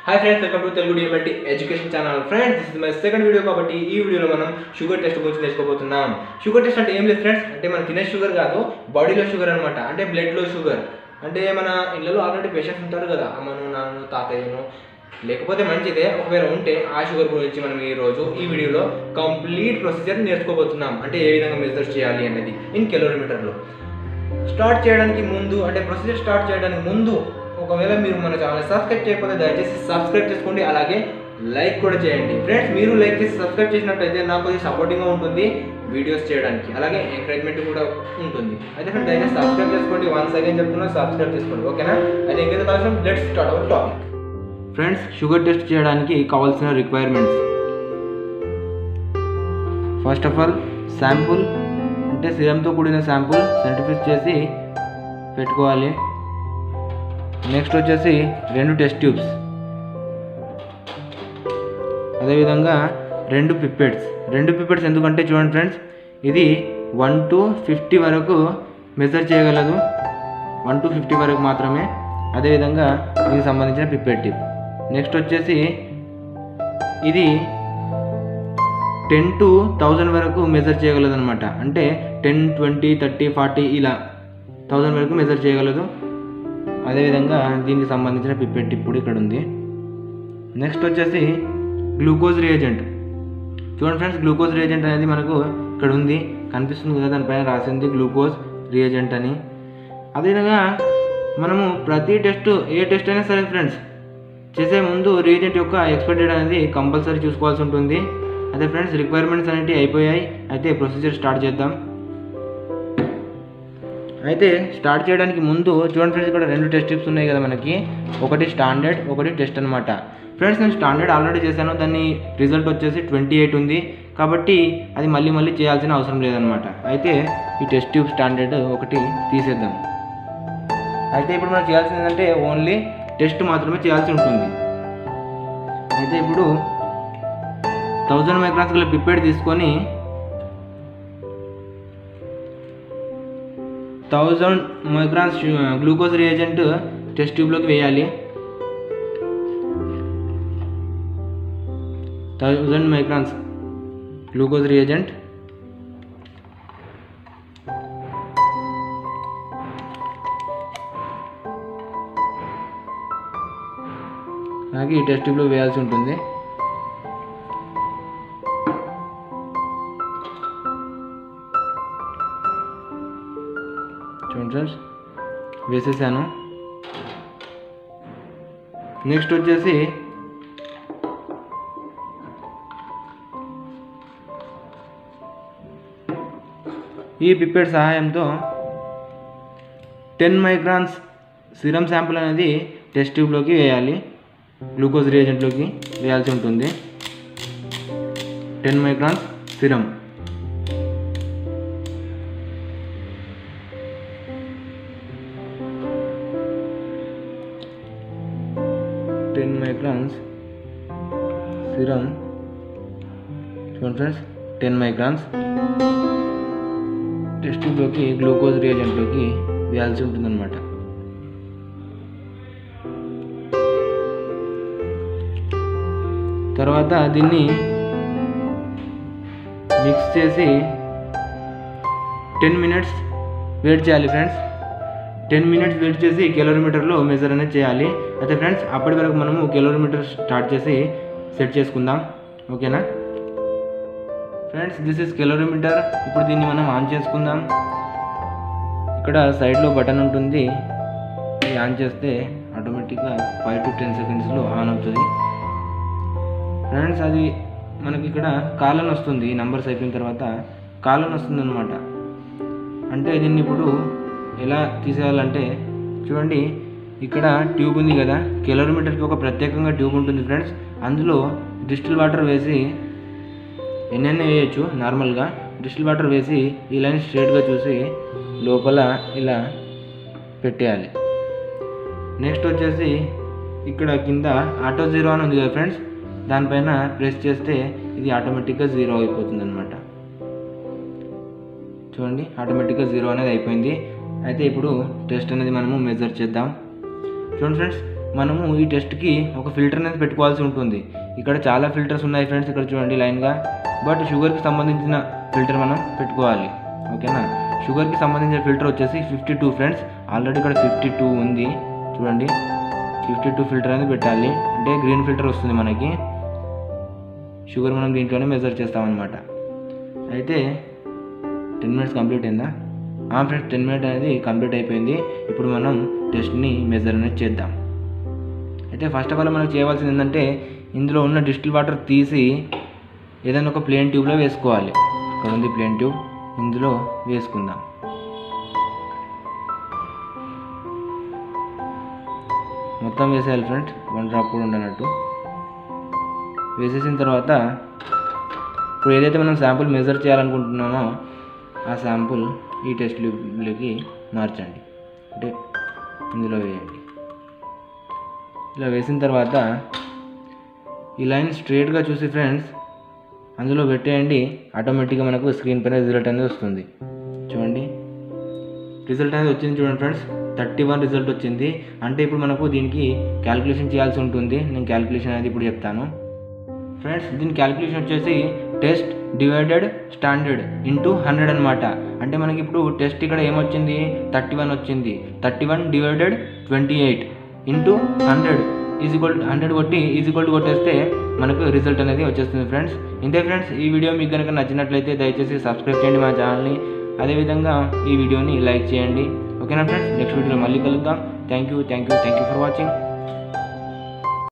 hi friends welcome to Telugu DMLT education channel friends this is my second video కాబట్టి ఈ వీడియోలో మనం sugar test గురించి నేర్చుకోబోతున్నాం షుగర్ టెస్ట్ అంటే ఏం లేదు ఫ్రెండ్స్ అంటే మనం తినే షుగర్ కాదు బాడీలో షుగర్ అనమాట అంటే బ్లడ్లో షుగర్ అంటే మన ఇళ్ళలో ఆల్రెడీ పేషెంట్స్ ఉంటారు కదా అమ్మను నాన్న తాతయ్యను లేకపోతే మంచిదే ఒకవేళ ఉంటే ఆ షుగర్ గురించి మనం ఈ రోజు ఈ వీడియోలో కంప్లీట్ ప్రొసీజర్ నేర్చుకోబోతున్నాం అంటే ఏ విధంగా మెజర్ చేయాలి అనేది ఇన్ కిలోమీటర్లో స్టార్ట్ చేయడానికి ముందు అంటే ప్రొసీజర్ స్టార్ట్ చేయడానికి ముందు ఒకవేళ మీరు మన ఛానల్ సబ్స్క్రైబ్ చేయకపోతే దయచేసి సబ్స్క్రైబ్ చేసుకోండి అలాగే లైక్ కూడా చేయండి ఫ్రెండ్స్ మీరు లైక్ చేసి సబ్స్క్రైబ్ చేసినట్టయితే నాకు కొంచెం సపోర్టింగ్గా ఉంటుంది వీడియోస్ చేయడానికి అలాగే ఎంకరేజ్మెంట్ కూడా ఉంటుంది అయితే ఫ్రెండ్స్ దయచేసి సబ్స్క్రైబ్ చేసుకోండి వన్స్ అగైన్ చెప్తున్నా సబ్స్క్రైబ్ చేసుకోండి ఓకేనా అయితే ఇంకేదో కావాల్సిన let's start our topic friends sugar test చేయడానికి కావాల్సిన requirements first of all sample అంటే సిరంతో కూడిన శాంపుల్ సెంట్రిఫ్యూజ్ చేసి పెట్టుకోవాలి నెక్స్ట్ వచ్చేసి రెండు టెస్ట్ ట్యూబ్స్ అదేవిధంగా రెండు పిప్పెట్స్ రెండు పిప్పెట్స్ ఎందుకంటే చూడండి ఫ్రెండ్స్ ఇది వన్ టు ఫిఫ్టీ వరకు మెజర్ చేయగలదు వన్ టు ఫిఫ్టీ వరకు మాత్రమే అదేవిధంగా దీనికి సంబంధించిన పిప్పెట్ టిప్ నెక్స్ట్ వచ్చేసి ఇది టెన్ టు థౌజండ్ వరకు మెజర్ చేయగలదు అనమాట అంటే టెన్ ట్వంటీ థర్టీ ఫార్టీ ఇలా థౌజండ్ వరకు మెజర్ చేయగలదు అదేవిధంగా దీనికి సంబంధించిన పిప్పెట్ టిప్ కూడా ఇక్కడ ఉంది నెక్స్ట్ వచ్చేసి గ్లూకోజ్ రియేజెంట్ చూడండి ఫ్రెండ్స్ గ్లూకోజ్ రియేజెంట్ అనేది మనకు ఇక్కడ ఉంది కనిపిస్తుంది కదా దానిపైన రాసింది గ్లూకోజ్ రియేజెంట్ అని అదేవిధంగా మనము ప్రతి టెస్ట్ ఏ టెస్ట్ అయినా సరే ఫ్రెండ్స్ చేసే ముందు రియేజెంట్ యొక్క ఎక్స్పైరీ డేట్ అనేది కంపల్సరీ చూసుకోవాల్సి ఉంటుంది అదే ఫ్రెండ్స్ రిక్వైర్మెంట్స్ అనేవి అయిపోయాయి అయితే ప్రొసీజర్ స్టార్ట్ చేద్దాం అయితే స్టార్ట్ చేయడానికి ముందు చూడండి ఫ్రెండ్స్ ఇక్కడ రెండు టెస్ట్ టిప్స్ ఉన్నాయి కదా మనకి ఒకటి స్టాండర్డ్ ఒకటి టెస్ట్ అనమాట ఫ్రెండ్స్ నేను స్టాండర్డ్ ఆల్రెడీ చేశాను దాని రిజల్ట్ వచ్చేసి ట్వంటీ ఎయిట్ ఉంది కాబట్టి అది మళ్ళీ మళ్ళీ చేయాల్సిన అవసరం లేదనమాట అయితే ఈ టెస్ట్ ట్యూబ్ స్టాండర్డ్ ఒకటి తీసేద్దాం అయితే ఇప్పుడు మనం చేయాల్సింది ఏంటంటే ఓన్లీ టెస్ట్ మాత్రమే చేయాల్సి ఉంటుంది అయితే ఇప్పుడు థౌజండ్ మైక్రాన్స్ గల పిప్పెడ్ తీసుకొని thousand microns glucose reagent test ట్యూబ్లోకి వేయాలి థౌజండ్ మైక్రాన్స్ గ్లూకోజ్ రియేజెంట్ అలాగే ఈ టెస్ట్ ట్యూబ్లో వేయాల్సి ఉంటుంది చూడండి ఫ్రెండ్స్ వేసేసాను నెక్స్ట్ వచ్చేసి ఈ పిప్పెడ్ సహాయంతో టెన్ మైక్రాన్స్ సిరం శాంపుల్ అనేది టెస్ట్ ట్యూబ్లోకి వేయాలి గ్లూకోజ్ రియేజెంట్లోకి వేయాల్సి ఉంటుంది ten microns serum ten microns serum చూడండి ఫ్రెండ్స్ టెన్ మైక్రాన్స్ టెస్ట్ ట్యూబ్లోకి గ్లూకోజ్ రియేజెంట్లోకి వేయాల్సి ఉంటుందన్నమాట తర్వాత దీన్ని మిక్స్ చేసి టెన్ మినిట్స్ వెయిట్ చేయాలి ఫ్రెండ్స్ టెన్ మినిట్స్ వెయిట్ చేసి కిలోమీటర్లో మెజర్ అనేది చేయాలి అయితే ఫ్రెండ్స్ అప్పటి వరకు మనము కిలోమీటర్ స్టార్ట్ చేసి సెట్ చేసుకుందాం ఓకేనా ఫ్రెండ్స్ దిస్ ఇస్ కిలోమీటర్ ఇప్పుడు దీన్ని మనం ఆన్ చేసుకుందాం ఇక్కడ సైడ్లో బటన్ ఉంటుంది ఇది ఆన్ చేస్తే ఆటోమేటిక్గా ఫైవ్ టు టెన్ సెకండ్స్లో ఆన్ అవుతుంది ఫ్రెండ్స్ అది మనకి ఇక్కడ కాలన్ వస్తుంది నంబర్స్ అయిపోయిన తర్వాత కాలన్ వస్తుంది అనమాట అంటే దీన్ని ఇప్పుడు ఎలా తీసేయాలంటే చూడండి ఇక్కడ ట్యూబ్ ఉంది కదా కిలోమీటర్కి ఒక ప్రత్యేకంగా ట్యూబ్ ఉంటుంది ఫ్రెండ్స్ అందులో డిస్టిల్ వాటర్ వేసి ఎన్నెన్న వేయచ్చు నార్మల్గా డిస్టిల్ వాటర్ వేసి ఈ లైన్ స్ట్రైట్గా చూసి లోపల ఇలా పెట్టేయాలి నెక్స్ట్ వచ్చేసి ఇక్కడ కింద ఆటో జీరో అని ఉంది కదా ఫ్రెండ్స్ దానిపైన ప్రెస్ చేస్తే ఇది ఆటోమేటిక్గా జీరో అయిపోతుంది అనమాట చూడండి ఆటోమేటిక్గా జీరో అనేది అయిపోయింది అయితే ఇప్పుడు టెస్ట్ అనేది మనము మెజర్ చేద్దాం చూడండి ఫ్రెండ్స్ మనము ఈ టెస్ట్కి ఒక ఫిల్టర్ అనేది పెట్టుకోవాల్సి ఉంటుంది ఇక్కడ చాలా ఫిల్టర్స్ ఉన్నాయి ఫ్రెండ్స్ ఇక్కడ చూడండి లైన్గా బట్ షుగర్కి సంబంధించిన ఫిల్టర్ మనం పెట్టుకోవాలి ఓకేనా షుగర్కి సంబంధించిన ఫిల్టర్ వచ్చేసి ఫిఫ్టీ టూ ఫ్రెండ్స్ ఆల్రెడీ ఇక్కడ ఫిఫ్టీ టూ ఉంది చూడండి ఫిఫ్టీ టూ ఫిల్టర్ అనేది పెట్టాలి అంటే గ్రీన్ ఫిల్టర్ వస్తుంది మనకి షుగర్ మనం దీంట్లోనే మెజర్ చేస్తామన్నమాట అయితే టెన్ మినిట్స్ కంప్లీట్ అయిందా ఫ్రెండ్స్ టెన్ మినిట్ అనేది కంప్లీట్ అయిపోయింది ఇప్పుడు మనం టెస్ట్ని మెజర్ అనేది చేద్దాం అయితే ఫస్ట్ ఆఫ్ ఆల్ మనకు చేయవలసింది ఏంటంటే ఇందులో ఉన్న డిస్టిల్ వాటర్ తీసి ఏదైనా ఒక ప్లేన్ ట్యూబ్లో వేసుకోవాలి ఇక్కడ ఉంది ప్లేన్ ట్యూబ్ ఇందులో వేసుకుందాం మొత్తం వేసేయాలి ఫ్రెండ్స్ వన్ డ్రాప్ కూడా ఉండనట్టు వేసేసిన తర్వాత ఇప్పుడు ఏదైతే మనం శాంపుల్ మెజర్ చేయాలనుకుంటున్నామో ఆ శాంపుల్ ఈ టెస్ట్ ట్యూబ్లోకి మార్చండి అంటే ఇందులో వేయండి ఇలా వేసిన తర్వాత ఈ లైన్ స్ట్రైట్గా చూసి ఫ్రెండ్స్ అందులో పెట్టేయండి ఆటోమేటిక్గా మనకు స్క్రీన్ పైన రిజల్ట్ అనేది వస్తుంది చూడండి రిజల్ట్ అనేది వచ్చింది చూడండి ఫ్రెండ్స్ థర్టీ వన్ రిజల్ట్ వచ్చింది అంటే ఇప్పుడు మనకు దీనికి క్యాలిక్యులేషన్ చేయాల్సి ఉంటుంది నేను క్యాలిక్యులేషన్ అనేది ఇప్పుడు చెప్తాను ఫ్రెండ్స్ దీని క్యాలిక్యులేషన్ వచ్చేసి test divided standard into hundred అనమాట అంటే మనకి ఇప్పుడు టెస్ట్ ఇక్కడ ఏమొచ్చింది థర్టీ వన్ వచ్చింది thirty one divided twenty eight into hundred equal hundred కొట్టి ఈజ్వల్ కొట్టేస్తే మనకు రిజల్ట్ అనేది వచ్చేస్తుంది ఫ్రెండ్స్ ఇంతే ఫ్రెండ్స్ ఈ వీడియో మీకు కనుక నచ్చినట్లయితే దయచేసి సబ్స్క్రైబ్ చేయండి మా ఛానల్ని అదేవిధంగా ఈ వీడియోని లైక్ చేయండి ఓకేనా ఫ్రెండ్స్ నెక్స్ట్ వీడియోలో మళ్ళీ కలుద్దాం thank you thank you thank you for watching